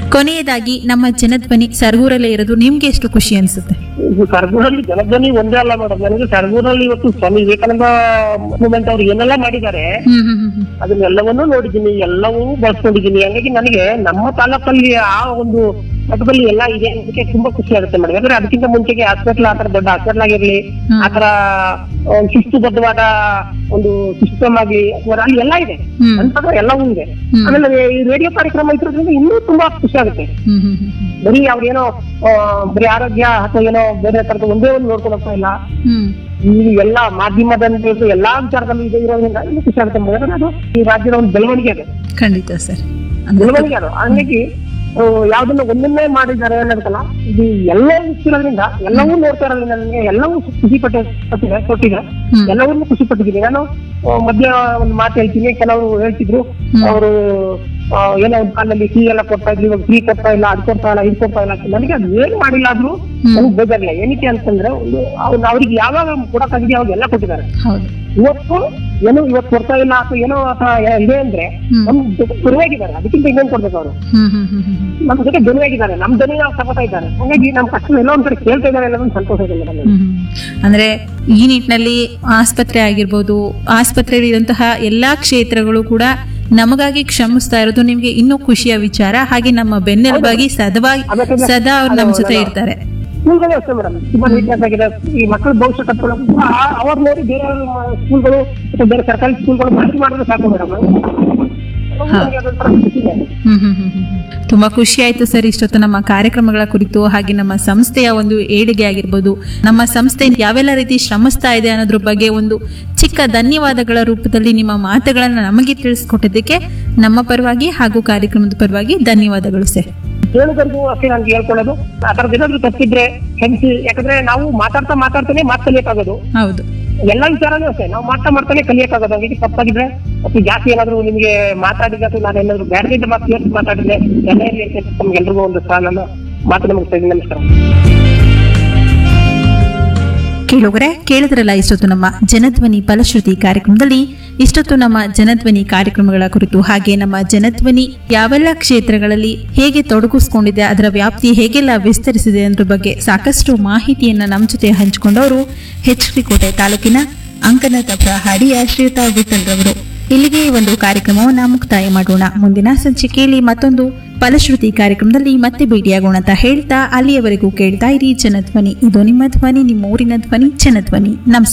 ಕೊನೆಯದಾಗಿ ನಮ್ಮ ಜನಧ್ವನಿ ಸರಗೂರಲ್ಲೇ ಇರೋದು ನಿಮ್ಗೆ ಎಷ್ಟು ಖುಷಿ ಅನ್ಸುತ್ತೆ ಇದು ಸರಗೂರಲ್ಲಿ ಜನಧ್ವನಿ ಒಂದೇ ಅಲ್ಲ ಮೇಡಮ್ ನನಗೆ ಸರಗೂರಲ್ಲಿ ಇವತ್ತು ಸ್ವಾಮಿ ವಿವೇಕಾನಂದ ಮೂವ್ಮೆಂಟ್ ಅವ್ರು ಏನೆಲ್ಲ ಮಾಡಿದ್ದಾರೆ ಹ್ಮ್ ಹ್ಮ್ ಹ್ಮ್ ಹ್ಮ್ ಅದನ್ನೆಲ್ಲವನ್ನೂ ನೋಡಿದ್ದೀನಿ ಎಲ್ಲವೂ ಬಳಸ್ಕೊಂಡಿದ್ದೀನಿ ಹಂಗಾಗಿ ನನಗೆ ನಮ್ಮ ತಾಲೂಕಲ್ಲಿ ಆ ಒಂದು ಮಟ್ಟದಲ್ಲಿ ಎಲ್ಲ ಇದೆ ಅದಕ್ಕೆ ತುಂಬಾ ಖುಷಿ ಆಗುತ್ತೆ ಮೇಡಮ್ ಯಾಕಂದ್ರೆ ಅದಕ್ಕಿಂತ ಮುಂಚೆಗೆ ಹಾಸ್ಪಿಟಲ್ ಆತರ ದೊಡ್ಡ ಹಾಸ್ಪಿಟಲ್ ಆಗಿರ್ಲಿ ಹ್ಮ್. ಆತರ ಒಂದು ಶಿಸ್ತುಬದ್ಧವಾದ ಒಂದು ಸಿಸ್ಟಮ್ ಆಗ್ಲಿ ಅಥವಾ ಅಲ್ಲಿ ಎಲ್ಲ ಇದೆ ಹ್ಮ್. ಅಂತ ಎಲ್ಲವೂ ಇದೆ ಹ್ಮ್. ಆಮೇಲೆ ಈ ರೇಡಿಯೋ ಕಾರ್ಯಕ್ರಮ ಇದ್ರಿಂದ ಇನ್ನೂ ತುಂಬಾ ಖುಷಿ ಆಗುತ್ತೆ ಹ್ಮ್ ಹ್ಮ್ ಹ್ಮ್ ಹ್ಮ್ ಬರೀ ಅವ್ರೇನೋ ಆ, ಬರೀ ಆರೋಗ್ಯ ಅಥವಾ ಏನೋ ಬೇರೆ ತರದ ಒಂದೇ ಒಂದು ನೋಡ್ಕೊಂಡು ಹೋಗ್ತಾ ಇಲ್ಲ ಹ್ಮ್ ಈ ಎಲ್ಲಾ ಮಾಧ್ಯಮದಲ್ಲಿ ಎಲ್ಲಾ ವಿಚಾರದಲ್ಲಿ ಇದೆ ಇರೋದ್ರಿಂದ ಇನ್ನೂ ಖುಷಿ ಆಗುತ್ತೆ ಮೇಡಮ್. ಯಾಕಂದ್ರೆ ಅದು ಈ ರಾಜ್ಯದ ಒಂದು ಬೆಳವಣಿಗೆ ಅದು ಖಂಡಿತ ಸರ್ ಅಂದ್ರೆ ಬೆಳವಣಿಗೆ ಅದು ಹಂಗಾಗಿ ಆ, ಯಾವ್ದನ್ನ ಒಂದನ್ನೇ ಮಾಡಿದ್ದಾರೆ ಅನ್ನೋದಕ್ಕಲ್ಲ ಇದು ಎಲ್ಲ ಇರೋದ್ರಿಂದ ಎಲ್ಲವೂ ನೋಡ್ತಾ ಇರೋದ್ರಿಂದ ನನಗೆ ಎಲ್ಲವೂ ಖುಷಿ ಪಟ್ಟ ಪಟ್ಟಿದೆ ಕೊಟ್ಟಿದೆ ಹ್ಮ್. ಎಲ್ಲವನ್ನೂ ಖುಷಿ ಪಟ್ಟಿದ್ದೀನಿ ನಾನು ಆ, ಮಧ್ಯ ಒಂದು ಮಾತು ಹೇಳ್ತೀನಿ ಕೆಲವರು ಹೇಳ್ತಿದ್ರು ಹ್ಮ್. ಅವರು ಏನೋ ಒಂದು ಕಾಲದಲ್ಲಿ ಫ್ರೀ ಎಲ್ಲ ಕೊಡ್ತಾ ಇದ್ರು ಇವಾಗ ಫ್ರೀ ಕೊಡ್ತಾ ಇಲ್ಲ ಅದು ಕೊಡ್ತಾ ಇಲ್ಲ ಇದು ಕೊಡ್ತಾ ಇಲ್ಲ ಅಂತ. ನನಗೆ ಅದು ಏನು ಮಾಡಿಲ್ಲ ಆದ್ರೂ ಹ್ಮ್. ನನಗೆ ಬೇಜಾರಿಲ್ಲ ಏನಕ್ಕೆ ಅಂತಂದ್ರೆ ಒಂದು ಅವ್ರು ಅವ್ರಿಗೆ ಯಾವಾಗ ಕೊಡಕ್ಕಾಗಿದೆ ಅವಾಗ ಎಲ್ಲ ಕೊಟ್ಟಿದ್ದಾರೆ ಹೌದು ಇವತ್ತು ಏನು ಇವತ್ತು ಕೊಡ್ತಾ ಇಲ್ಲ ಅಥವಾ ಏನೋ ಅಥವಾ ಇದೆ ಅಂದ್ರೆ ಹ್ಮ್. ನಮ್ ಜೊತೆ ಗುರುವಾಗಿದ್ದಾರೆ ಅದಕ್ಕಿಂತ ಇನ್ನೇನ್ ಕೊಡ್ಬೇಕು ಅವರು ಹ್ಮ್ ಹ್ಮ್ ಹ್ಮ್ ಹ್ಮ್ ಹ್ಮ್ ನಮ್ ಜೊತೆ ಧ್ವನಿಯಾಗಿದ್ದಾರೆ ನಮ್ ಧ್ವನಿ ನಾವು ತಗೋತಾ ಇದ್ದಾರೆ ಹಾಗಾಗಿ ನಮ್ ಕಷ್ಟ ಎಲ್ಲೋ ಒಂದ್ ಕಡೆ ಕೇಳ್ತಾ ಇದ್ದಾರೆ ಅನ್ನೋದೊಂದು ಸಂತೋಷ ಇದೆ ಮೇಡಮ್ ಹ್ಮ್ ಹ್ಮ್. ಅಂದ್ರೆ ಈ ನಿಟ್ಟಿನಲ್ಲಿ ಆಸ್ಪತ್ರೆ ಆಗಿರ್ಬೋದು ಆಸ್ಪತ್ರೆಯಲ್ಲಿ ಇರುವಂತಹ ಎಲ್ಲಾ ಕ್ಷೇತ್ರಗಳು ಕೂಡ ನಮಗಾಗಿ ಶ್ರಮಿಸ್ತಾ ಇರೋದು ನಿಮ್ಗೆ ಇನ್ನೂ ಖುಷಿಯ ವಿಚಾರ ಹಾಗೆ ನಮ್ಮ ಬೆನ್ನೆಲುಬಾಗಿ ಸದವಾಗಿ ಅದಕ್ಕೆ- ಸದಾ ಅವ್ರು ನಮ್ಮ ಜೊತೆ ಹೌದು. ಇರ್ತಾರೆ ಸ್ಕೂಲ್ಗಳು ಅಷ್ಟೇ ಮೇಡಮ್ ತುಂಬಾ ನೀಟ್ನೆಸ್ ಆಗಿದೆ ಈ ಮಕ್ಕಳ ಭವಿಷ್ಯ ಕಟ್ಕೊಳ್ಳೋಕೆ ಅವ್ರ ನೋಡಿ ಬೇರೆ ಸ್ಕೂಲ್ಗಳು ಅಥವಾ ಬೇರೆ ಸರ್ಕಾರಿ ಸ್ಕೂಲ್ಗಳು ಮಾಡಿ ಮಾಡಿದ್ರೆ ಸಾಕು ಮೇಡಮ್ ಹ್ಮ್ ಹ್ಮ್ ಹ್ಮ್ ಹ್ಮ್ ಹ್ಮ್. ತುಂಬಾ ಖುಷಿ ಆಯ್ತು ಸರ್ ಇಷ್ಟೊತ್ತು ನಮ್ಮ ಕಾರ್ಯಕ್ರಮಗಳ ಕುರಿತು ಹಾಗೆ ನಮ್ಮ ಸಂಸ್ಥೆಯ ಒಂದು ಏಳಿಗೆ ಆಗಿರ್ಬೋದು ನಮ್ಮ ಸಂಸ್ಥೆ ಯಾವೆಲ್ಲ ರೀತಿ ಶ್ರಮಿಸ್ತಾ ಇದೆ ಅನ್ನೋದ್ರ ಬಗ್ಗೆ ಒಂದು ಚಿಕ್ಕ ಧನ್ಯವಾದಗಳ ರೂಪದಲ್ಲಿ ನಿಮ್ಮ ಮಾತುಗಳನ್ನ ನಮಗೆ ತಿಳಿಸ್ಕೊಟ್ಟಿದ್ದಕ್ಕೆ ನಮ್ಮ ಪರವಾಗಿ ಹಾಗೂ ಕಾರ್ಯಕ್ರಮದ ಪರವಾಗಿ ಧನ್ಯವಾದಗಳು ಸರ್ ಕೇಳುಗರಿಗೂ ಅಷ್ಟೇ ನಾನು ಹೇಳ್ಕೊಳ್ಳೋದು ಆ ಥರದ್ದು ಏನಾದ್ರು ತಪ್ಪಿದ್ರೆ ಕ್ಷಮಿಸಿ ಯಾಕಂದ್ರೆ ನಾವು ಮಾತಾಡ್ತಾ ಮಾತಾಡ್ತಾನೆ ಮಾತು ಕಲಿಯಕ್ಕಾಗೋದು ಹೌದು ಎಲ್ಲ ವಿಚಾರನೂ ಅಷ್ಟೇ ನಾವು ಮಾಡ್ತಾ ಮಾಡ್ತಾನೆ ಕಲಿಯಕ್ಕಾಗೋದು ಹಂಗಾಗಿ ತಪ್ಪಾಗಿದ್ರೆ ಮತ್ತು ಜಾಸ್ತಿ ಏನಾದ್ರು ನಿಮಗೆ ಮಾತಾಡಿದ್ರೆ ಅಥವಾ ನಾನು ಏನಾದ್ರು ಬ್ಯಾಡ್ರಿಂದ ಮಾತು ಯೋಚಿಸಿ ಮಾತಾಡಿದ್ರೆ ಎಲ್ಲ ಇರಲಿ ಅಂತ ನಮ್ಗೆಲ್ರಿಗೂ ಒಂದು ಸಹ ನನ್ನ ಮಾತು ನಮಗೆ ನಮಸ್ಕಾರ ಕೇಳುಗರೆ ಕೇಳಿದ್ರಲ್ಲ ಇಷ್ಟೊತ್ತು ನಮ್ಮ ಜನಧ್ವನಿ ಫಲಶ್ರುತಿ ಕಾರ್ಯಕ್ರಮದಲ್ಲಿ ಇಷ್ಟೊತ್ತು ನಮ್ಮ ಜನಧ್ವನಿ ಕಾರ್ಯಕ್ರಮಗಳ ಕುರಿತು ಹಾಗೆ ನಮ್ಮ ಜನಧ್ವನಿ ಯಾವೆಲ್ಲ ಕ್ಷೇತ್ರಗಳಲ್ಲಿ ಹೇಗೆ ತೊಡಗಿಸ್ಕೊಂಡಿದೆ ಅದರ ವ್ಯಾಪ್ತಿ ಹೇಗೆಲ್ಲ ವಿಸ್ತರಿಸಿದೆ ಅನ್ನೋದ್ರ ಬಗ್ಗೆ ಸಾಕಷ್ಟು ಮಾಹಿತಿಯನ್ನ ನಮ್ಮ ಜೊತೆ ಹಂಚಿಕೊಂಡವರು ಎಚ್ ಡಿ ಕೋಟೆ ತಾಲೂಕಿನ ಅಂಕನತಪ್ಪ ಹಾಡಿಯ ಶ್ರೀಯುತ ವಿಠಲ್ ರವರು ಇಲ್ಲಿಗೆ ಈ ಒಂದು ಕಾರ್ಯಕ್ರಮವನ್ನ ಮುಕ್ತಾಯ ಮಾಡೋಣ ಮುಂದಿನ ಸಂಚಿಕೆಯಲ್ಲಿ ಮತ್ತೊಂದು ಫಲಶ್ರುತಿ ಕಾರ್ಯಕ್ರಮದಲ್ಲಿ ಮತ್ತೆ ಭೇಟಿಯಾಗೋಣ ಅಂತ ಹೇಳ್ತಾ ಅಲ್ಲಿಯವರೆಗೂ ಕೇಳ್ತಾ ಇರಿ ಜನಧ್ವನಿ ಇದು ನಿಮ್ಮ ಧ್ವನಿ ನಿಮ್ಮ ಊರಿನ ಧ್ವನಿ ಜನಧ್ವನಿ ನಮಸ್ಕಾರ